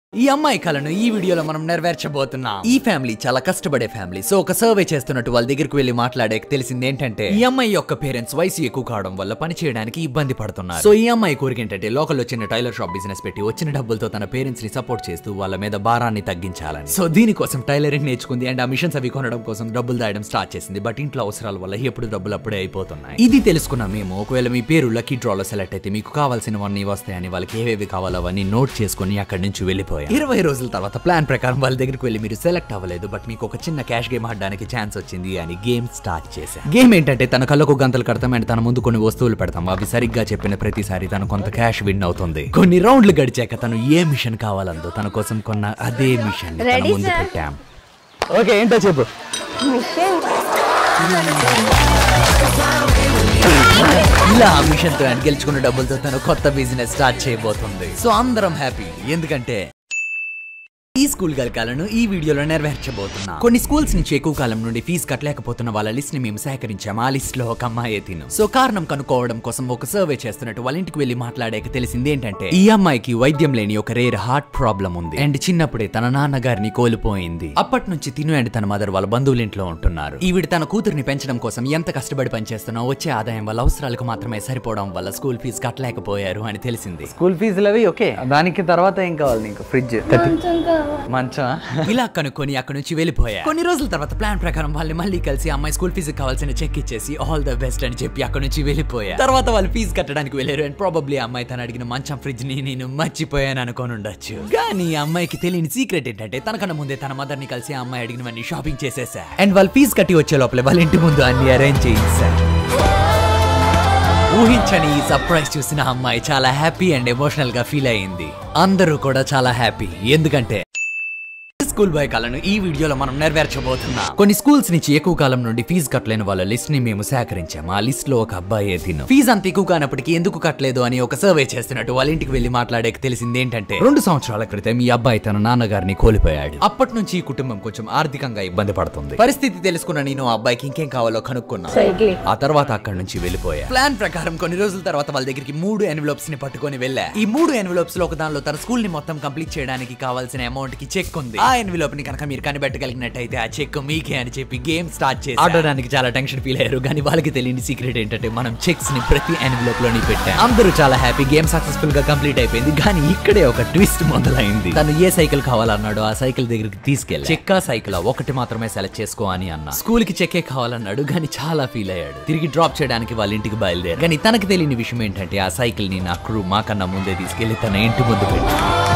ఈ అమ్మాయి కలను ఈ వీడియోలో మనం నెరవేర్చబోతున్నాం ఈ ఫ్యామిలీ చాలా కష్టపడే ఫ్యామిలీ సో ఒక సర్వే చేస్తున్నట్టు వాళ్ళ దగ్గరికి వెళ్లి మాట్లాడే తెలిసింది ఏంటంటే ఈ అమ్మాయి యొక్క పేరెంట్స్ వయసు ఎక్కువ కావడం వల్ల పని చేయడానికి ఇబ్బంది పడుతున్నారు సో ఈ అమ్మాయి కోరిక ఏంటంటే లోకల్లో చిన్న టైలర్ షాప్ బిజినెస్ పెట్టి వచ్చిన డబ్బులతో తన పేరెంట్స్ ని సపోర్ట్ చేస్తూ వాళ్ళ మీద భారాన్ని తగ్గించాలని సో దీనికోసం టైలరింగ్ నేర్చుకుంది అండ్ ఆ మిషన్స్ అవి కొనడం కోసం డబ్బులు దాయడం స్టార్ట్ చేసింది బట్ ఇంట్లో అవసరాల వల్ల ఎప్పుడు డబ్బులు అప్పుడే అయిపోతున్నాయి ఇది తెలుసుకున్న మేము ఒకవేళ మీ పేరు లక్కీ డ్రాలో సెలెక్ట్ అయితే మీకు కావాల్సినవన్నీ వస్తాయని వాళ్ళకి ఏవేవి కావాలో అవన్నీ నోట్ చేసుకుని అక్కడి నుంచి వెళ్ళిపోయాం ఇరవై రోజుల తర్వాత ప్లాన్ ప్రకారం వాళ్ళ దగ్గరికి వెళ్ళి మీరు సెలెక్ట్ అవ్వలేదు బట్ మీకు ఒక చిన్న క్యాష్ గేమ్ ఆడడానికి ఛాన్స్ వచ్చింది అని గేమ్ స్టార్ట్ చేశాం గేమ్ ఏంటంటే తన కళ్ళకు గంతలు కడతాం అండ్ తన ముందు కొన్ని వస్తువులు పెడతాం అవి సరిగ్గా చెప్పిన ప్రతిసారి తను కొంత క్యాష్ విన్ అవుతుంది కొన్ని రౌండ్లు గడిచాక తను ఏ మిషన్ కావాలందో తన కోసం కొన్న అదే మిషన్ తన Ready, ముందు sir? పెట్టాం ఓకే ఏంటో చెప్పు మిషన్ ఇలా ఆ మిషన్ తో ఆయన గెలుచుకున్న డబ్బులతో తను కొత్త బిజినెస్ స్టార్ట్ చేయబోతుంది సో అందరం హ్యాపీ ఎందుకంటే ఈ స్కూల్ గలకాలను ఈ వీడియోలో నెరవేర్చబోతున్నా కొన్ని స్కూల్స్ నుంచి ఎక్కువ కాలం నుండి ఫీజు కట్టలేకపోతున్న వాళ్ళ లిస్ట్ ని మేము సేకరించాం ఆ లిస్ట్ లో ఒక అమ్మాయి తిను సో కారణం కనుక్కోవడం కోసం ఒక సర్వే చేస్తున్నట్టు వాళ్ళ ఇంటికి వెళ్లి మాట్లాడాక తెలిసింది ఏంటంటే ఈ అమ్మాయికి వైద్యం లేని ఒక రేర్ హార్ట్ ప్రాబ్లం ఉంది అండ్ చిన్నప్పుడే తన నాన్నగారిని కోల్పోయింది అప్పటి నుంచి తిను అండ్ తన మదర్ వాళ్ళ బంధువుల ఇంట్లో ఉంటున్నారు ఈవిడ తన కూతుర్ని పెంచడం కోసం ఎంత కష్టపడి పనిచేస్తున్నా వచ్చే ఆదాయం వాళ్ళ అవసరాలకు మాత్రమే సరిపోవడం వల్ల స్కూల్ ఫీజు కట్టలేకపోయారు అని తెలిసింది స్కూల్ ఫీజులు అవి ఓకే దానికి తర్వాత ఏం కావాలి నీకు ఫ్రిడ్జ్ మంచం ఇలా కనుక్కొని అక్కడ నుంచి వెళ్ళిపోయా కొన్ని రోజుల తర్వాత ప్లాన్ ప్రకారం వాళ్ళని మళ్ళీ కలిసి అమ్మాయి స్కూల్ ఫీజు కావాల్సిన చెక్ ఇచ్చేసి ఆల్ ద బెస్ట్ అని చెప్పి అక్కడ నుంచి వెళ్ళిపోయా తర్వాత వాళ్ళు ఫీజు కట్టడానికి వెళ్ళారు అండ్ ప్రాబబ్లీ అమ్మాయి తను అడిగిన మంచం ఫ్రిడ్జ్ ని నేను మర్చిపోయాను అనుకోని ఉండొచ్చు కానీ ఆ అమ్మాయికి తెలియని సీక్రెట్ ఏంటంటే తనకన్నా ముందే తన మదర్ ని కలిసి ఆ అమ్మాయి అడిగినవన్నీ షాపింగ్ చేసేసా అండ్ వాళ్ళు ఫీజు కట్టి వచ్చే లోపలే వాళ్ళ ఇంటి ముందు అన్ని అరేంజ్ చేయించా ఊహించని ఈ సర్ప్రైజ్ చూసిన అమ్మాయి చాలా హ్యాపీ అండ్ ఎమోషనల్ గా ఫీల్ అయింది అందరూ కూడా చాలా హ్యాపీ ఎందుకంటే స్కూల్ బాయ్ కాలను ఈ వీడియోలో మనం నెరవేర్చబోతున్నాం కొన్ని స్కూల్స్ నుంచి ఎక్కువ కాలం నుండి ఫీజు కట్టలేని వాళ్ళ లిస్ట్ ని మేము సేకరించాం ఆ లిస్ట్ లో ఒక అబ్బాయి తిను ఫీజు అంత ఎక్కువ కానప్పటికీ ఎందుకు కట్టలేదు అని ఒక సర్వే చేస్తున్నట్టు వాళ్ళ ఇంటికి వెళ్లి మాట్లాడేకి తెలిసింది ఏంటంటే రెండు సంవత్సరాల క్రితం ఈ అబ్బాయి తన నాన్నగారిని కోల్పోయాడు అప్పటి నుంచి ఈ కుటుంబం కొంచెం ఆర్థికంగా ఇబ్బంది పడుతుంది పరిస్థితి తెలుసుకున్న నేను ఆ అబ్బాయికి ఇంకేం కావాలో కనుక్కున్నా సైకిల్ ఆ తర్వాత అక్కడి నుంచి వెళ్ళిపోయా ప్లాన్ ప్రకారం కొన్ని రోజుల తర్వాత వాళ్ళ దగ్గరికి మూడు ఎన్వలప్స్ ని పట్టుకొని వెళ్ళా ఈ మూడు ఎన్వలప్స్ లో ఒక దానిలో తన స్కూల్ ని మొత్తం కంప్లీట్ చేయడానికి కావాల్సిన అమౌంట్ కి చెక్ ఉంది ఆ ఎన్వలప్ ని కనుక మీరు కనిపెట్టగలిగినట్టయితే ఆ చెక్ మీకే అని చెప్పి గేమ్ స్టార్ట్ చేసి ఆడడానికి చాలా టెన్షన్ ఫీల్ అయ్యారు కానీ వాళ్ళకి తెలియని సీక్రెట్ ఏంటంటే మనం చెక్స్ ని ప్రతి ఎన్వలప్ లోని పెట్టాం అందరూ చాలా హ్యాపీ గేమ్ సక్సెస్ఫుల్ గా కంప్లీట్ అయిపోయింది కానీ ఇక్కడే ఒక ట్విస్ట్ మొదలైంది తను ఏ సైకిల్ కావాలన్నాడో ఆ సైకిల్ దగ్గరికి తీసుకెళ్ళి చెక్కా సైకిల్ ఒకటి మాత్రమే సెలెక్ట్ చేసుకో అని అన్నా స్కూల్ కి చెక్కే కావాలన్నాడు కానీ చాలా ఫీల్ అయ్యాడు తిరిగి డ్రాప్ చేయడానికి వాళ్ళ ఇంటికి బయలుదేరు కానీ తనకు తెలియని విషయం ఏంటంటే ఆ సైకిల్ ని నా క్రూ మాకన్నా ముందే తీసుకెళ్లి తన ఇంటి ముందు పెట్టి